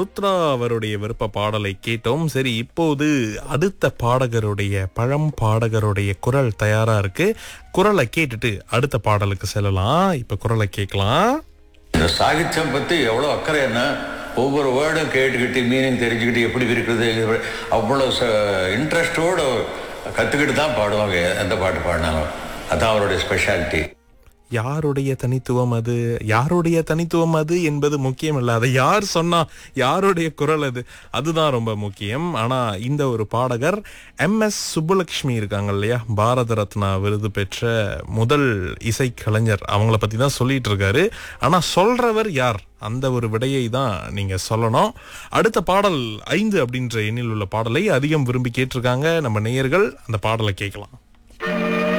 ருத்ரா அவருடைய விருப்ப பாடலை கேட்டோம் சரி இப்போது அடுத்த பாடகருடைய பழம் பாடகருடைய குரல் தயாரா இருக்கு குரலை கேட்டுட்டு அடுத்த பாடலுக்கு செல்லலாம் இப்ப குரலை கேட்கலாம் இந்த சாகித்யம் பத்தி எவ்வளவு அக்கறை என்ன ஒவ்வொரு வேர்டும் கேட்டுக்கிட்டு மீனிங் தெரிஞ்சுக்கிட்டு எப்படி இருக்குது அவ்வளவு இன்ட்ரெஸ்டோடு கற்றுக்கிட்டு தான் பாடுவாங்க எந்த பாட்டு பாடினாலும் அதான் அவருடைய ஸ்பெஷாலிட்டி யாருடைய தனித்துவம் அது யாருடைய தனித்துவம் அது என்பது முக்கியம் இல்ல அதை யார் சொன்னா யாருடைய குரல் அது அதுதான் ரொம்ப முக்கியம் ஆனா இந்த ஒரு பாடகர் எம் எஸ் சுப்புலட்சுமி இருக்காங்க இல்லையா பாரத ரத்னா விருது பெற்ற முதல் இசை கலைஞர் அவங்கள பத்தி தான் சொல்லிட்டு இருக்காரு ஆனா சொல்றவர் யார் அந்த ஒரு விடையை தான் நீங்க சொல்லணும் அடுத்த பாடல் ஐந்து அப்படின்ற எண்ணில் உள்ள பாடலை அதிகம் விரும்பி கேட்டிருக்காங்க நம்ம நேயர்கள் அந்த பாடலை கேட்கலாம்